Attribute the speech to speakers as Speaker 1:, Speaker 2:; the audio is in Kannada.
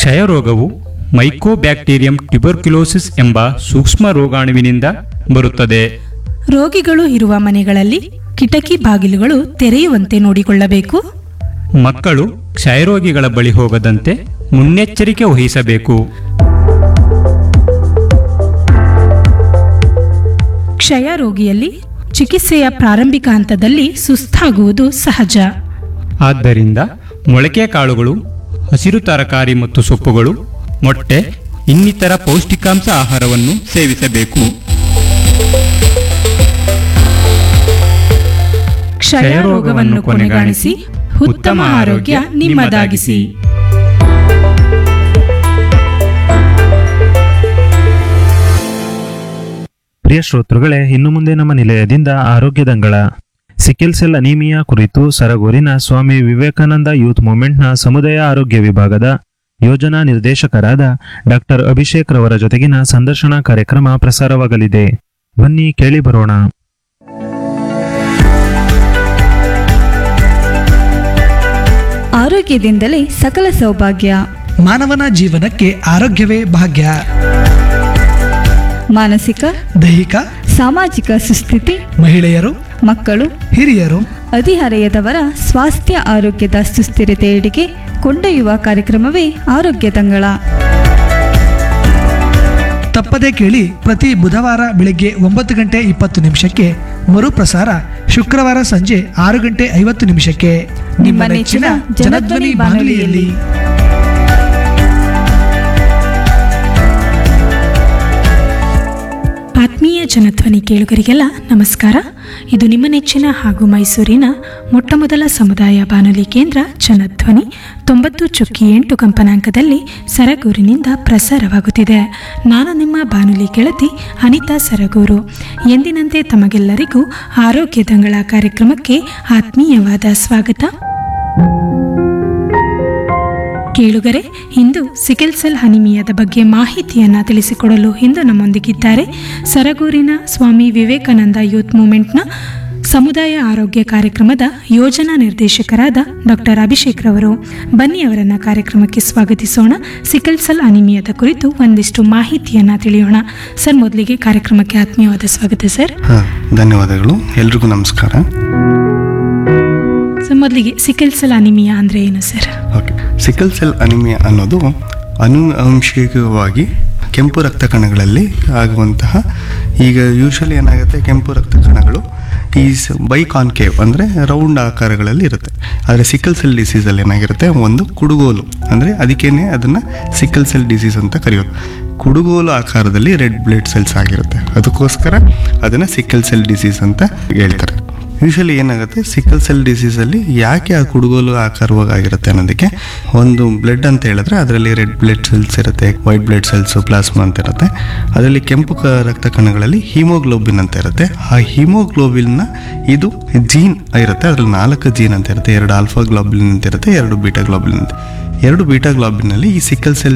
Speaker 1: ಕ್ಷಯರೋಗವು ಮೈಕೋಬ್ಯಾಕ್ಟೀರಿಯಂ ಟ್ಯುಬರ್ಕ್ಯುಲೋಸಿಸ್ ಎಂಬ ಸೂಕ್ಷ್ಮ ರೋಗಾಣುವಿನಿಂದ ಬರುತ್ತದೆ
Speaker 2: ರೋಗಿಗಳು ಇರುವ ಮನೆಗಳಲ್ಲಿ ಕಿಟಕಿ ಬಾಗಿಲುಗಳು ತೆರೆಯುವಂತೆ ನೋಡಿಕೊಳ್ಳಬೇಕು
Speaker 1: ಮಕ್ಕಳು ಕ್ಷಯರೋಗಿಗಳ ಬಳಿ ಹೋಗದಂತೆ ಮುನ್ನೆಚ್ಚರಿಕೆ ವಹಿಸಬೇಕು
Speaker 2: ಕ್ಷಯ ರೋಗಿಯಲ್ಲಿ ಚಿಕಿತ್ಸೆಯ ಪ್ರಾರಂಭಿಕ ಹಂತದಲ್ಲಿ ಸುಸ್ತಾಗುವುದು ಸಹಜ
Speaker 1: ಆದ್ದರಿಂದ ಮೊಳಕೆ ಕಾಳುಗಳು ಹಸಿರು ತರಕಾರಿ ಮತ್ತು ಸೊಪ್ಪುಗಳು ಮೊಟ್ಟೆ ಇನ್ನಿತರ ಪೌಷ್ಟಿಕಾಂಶ ಆಹಾರವನ್ನು ಸೇವಿಸಬೇಕು
Speaker 2: ಕ್ಷಯ ರೋಗವನ್ನು ಕೊನೆಗಾಣಿಸಿ ಉತ್ತಮ ಆರೋಗ್ಯ ನಿಮ್ಮದಾಗಿಸಿ
Speaker 3: ಪ್ರಿಯ ಶ್ರೋತೃಗಳೇ ಇನ್ನು ಮುಂದೆ ನಮ್ಮ ನಿಲಯದಿಂದ ಆರೋಗ್ಯ ದಂಗಳ ಸಿಕಿಲ್ ಸೆಲ್ ಅನೀಮಿಯಾ ಕುರಿತು ಸರಗೂರಿನ ಸ್ವಾಮಿ ವಿವೇಕಾನಂದ ಯೂತ್ ಮೂವ್ಮೆಂಟ್ನ ಸಮುದಾಯ ಆರೋಗ್ಯ ವಿಭಾಗದ ಯೋಜನಾ ನಿರ್ದೇಶಕರಾದ ಡಾಕ್ಟರ್ ಅಭಿಷೇಕ್ ರವರ ಜೊತೆಗಿನ ಸಂದರ್ಶನ ಕಾರ್ಯಕ್ರಮ ಪ್ರಸಾರವಾಗಲಿದೆ ಬನ್ನಿ ಕೇಳಿ ಬರೋಣ
Speaker 4: ಆರೋಗ್ಯದಿಂದಲೇ ಸಕಲ ಸೌಭಾಗ್ಯ
Speaker 5: ಮಾನವನ ಜೀವನಕ್ಕೆ ಆರೋಗ್ಯವೇ ಭಾಗ್ಯ
Speaker 4: ಮಾನಸಿಕ
Speaker 5: ದೈಹಿಕ
Speaker 4: ಸಾಮಾಜಿಕ ಸುಸ್ಥಿತಿ
Speaker 5: ಮಹಿಳೆಯರು
Speaker 4: ಮಕ್ಕಳು
Speaker 5: ಹಿರಿಯರು
Speaker 4: ಹದಿಹರೆಯದವರ ಸ್ವಾಸ್ಥ್ಯ ಆರೋಗ್ಯದ ಸುಸ್ಥಿರತೆಯೆಡೆಗೆ ಕೊಂಡೊಯ್ಯುವ ಕಾರ್ಯಕ್ರಮವೇ ಆರೋಗ್ಯ ತಂಗಳ
Speaker 5: ತಪ್ಪದೇ ಕೇಳಿ ಪ್ರತಿ ಬುಧವಾರ ಬೆಳಗ್ಗೆ ಒಂಬತ್ತು ಗಂಟೆ ಇಪ್ಪತ್ತು ನಿಮಿಷಕ್ಕೆ ಮರುಪ್ರಸಾರ ಶುಕ್ರವಾರ ಸಂಜೆ ಆರು ಗಂಟೆ ಐವತ್ತು ನಿಮಿಷಕ್ಕೆ ನಿಮ್ಮ ನೆಚ್ಚಿನ ಜನಧ್ವನಿ ಬಾನುಲಿಯಲ್ಲಿ
Speaker 2: ಆತ್ಮೀಯ ಜನಧ್ವನಿ ಕೇಳುಗರಿಗೆಲ್ಲ ನಮಸ್ಕಾರ ಇದು ನಿಮ್ಮ ನೆಚ್ಚಿನ ಹಾಗೂ ಮೈಸೂರಿನ ಮೊಟ್ಟಮೊದಲ ಸಮುದಾಯ ಬಾನುಲಿ ಕೇಂದ್ರ ಜನಧ್ವನಿ ತೊಂಬತ್ತು ಚುಕ್ಕಿ ಎಂಟು ಕಂಪನಾಂಕದಲ್ಲಿ ಸರಗೂರಿನಿಂದ ಪ್ರಸಾರವಾಗುತ್ತಿದೆ ನಾನು ನಿಮ್ಮ ಬಾನುಲಿ ಗೆಳತಿ ಅನಿತಾ ಸರಗೂರು ಎಂದಿನಂತೆ ತಮಗೆಲ್ಲರಿಗೂ ಆರೋಗ್ಯ ದಂಗಳ ಕಾರ್ಯಕ್ರಮಕ್ಕೆ ಆತ್ಮೀಯವಾದ ಸ್ವಾಗತ ಕೇಳುಗರೆ ಇಂದು ಸಿಕೆಲ್ ಸೆಲ್ ಅನಿಮಿಯಾದ ಬಗ್ಗೆ ಮಾಹಿತಿಯನ್ನ ತಿಳಿಸಿಕೊಡಲು ಇಂದು ನಮ್ಮೊಂದಿಗಿದ್ದಾರೆ ಸರಗೂರಿನ ಸ್ವಾಮಿ ವಿವೇಕಾನಂದ ಯೂತ್ ಮೂವ್ಮೆಂಟ್ನ ಸಮುದಾಯ ಆರೋಗ್ಯ ಕಾರ್ಯಕ್ರಮದ ಯೋಜನಾ ನಿರ್ದೇಶಕರಾದ ಡಾಕ್ಟರ್ ಅಭಿಷೇಕ್ ರವರು ಬನ್ನಿ ಅವರನ್ನ ಕಾರ್ಯಕ್ರಮಕ್ಕೆ ಸ್ವಾಗತಿಸೋಣ ಸಿಕಲ್ ಸೆಲ್ ಅನಿಮಿಯಾದ ಕುರಿತು ಒಂದಿಷ್ಟು ಮಾಹಿತಿಯನ್ನ ತಿಳಿಯೋಣ ಸರ್ ಮೊದಲಿಗೆ ಕಾರ್ಯಕ್ರಮಕ್ಕೆ ಆತ್ಮೀಯವಾದ ಸ್ವಾಗತ ಸರ್
Speaker 6: ಹಾಂ ಧನ್ಯವಾದಗಳು ಎಲ್ರಿಗೂ ನಮಸ್ಕಾರ
Speaker 2: ಸರ್ ಮೊದಲಿಗೆ ಸಿಕಲ್ ಸೆಲ್ ಅನಿಮಿಯಾ ಅಂದ್ರೆ ಏನು sir
Speaker 6: okay sickle cell anaemia ಅನ್ನೋದು ಅನುವಂಶಿಕವಾಗಿ ಕೆಂಪು ರಕ್ತ ಕಣಗಳಲ್ಲಿ ಆಗುವಂತಹ ಈಗ ಯೂಶಲಿ ಏನಾಗುತ್ತೆ ಕೆಂಪು ರಕ್ತ ಕಣಗಳು ಈ ಬೈ ಕಾನ್ಕೇವ್ ಅಂದರೆ ರೌಂಡ್ ಆಕಾರಗಳಲ್ಲಿ ಇರುತ್ತೆ ಆದರೆ ಸಿಕಲ್ ಸೆಲ್ ಡಿಸೀಸಲ್ಲಿ ಏನಾಗಿರುತ್ತೆ ಒಂದು ಕುಡುಗೋಲು ಅಂದರೆ ಅದಕ್ಕೇನೆ ಅದನ್ನು ಸಿಕಲ್ ಸೆಲ್ ಡಿಸೀಸ್ ಅಂತ ಕರೆಯೋದು ಕುಡುಗೋಲು ಆಕಾರದಲ್ಲಿ ರೆಡ್ ಬ್ಲಡ್ ಸೆಲ್ಸ್ ಆಗಿರುತ್ತೆ ಅದಕ್ಕೋಸ್ಕರ ಅದನ್ನು ಸಿಕಲ್ ಸೆಲ್ ಡಿಸೀಸ್ ಅಂತ ಹೇಳ್ತಾರೆ ಯೂಶಲಿ ಏನಾಗುತ್ತೆ ಸಿಕಲ್ ಸೆಲ್ ಡಿಸೀಸಲ್ಲಿ ಯಾಕೆ ಆ ಕುಡುಗೋಲು ಆಕಾರವಾಗಿ ಆಗಿರುತ್ತೆ ಅನ್ನೋದಕ್ಕೆ ಒಂದು ಬ್ಲಡ್ ಅಂತ ಹೇಳಿದ್ರೆ ಅದರಲ್ಲಿ ರೆಡ್ ಬ್ಲಡ್ ಸೆಲ್ಸ್ ಇರುತ್ತೆ ವೈಟ್ ಬ್ಲಡ್ ಸೆಲ್ಸ್ ಪ್ಲಾಸ್ಮಾ ಅಂತ ಇರುತ್ತೆ ಅದರಲ್ಲಿ ಕೆಂಪು ಕ ರಕ್ತ ಕಣಗಳಲ್ಲಿ ಹಿಮೋಗ್ಲೋಬಿನ್ ಅಂತ ಇರುತ್ತೆ ಆ ಹಿಮೋಗ್ಲೋಬಿನ್ನ ಇದು ಜೀನ್ ಇರುತ್ತೆ ಅದರಲ್ಲಿ ನಾಲ್ಕು ಜೀನ್ ಅಂತ ಇರುತ್ತೆ ಎರಡು ಆಲ್ಫಾ ಗ್ಲೋಬಿನ್ ಅಂತ ಇರುತ್ತೆ ಎರಡು ಬೀಟಾ ಗ್ಲೋಬಿನ್ ಅಂತ ಎರಡು ಬೀಟಾ ಗ್ಲೋಬಿನಲ್ಲಿ ಈ ಸಿಕಲ್ ಸೆಲ್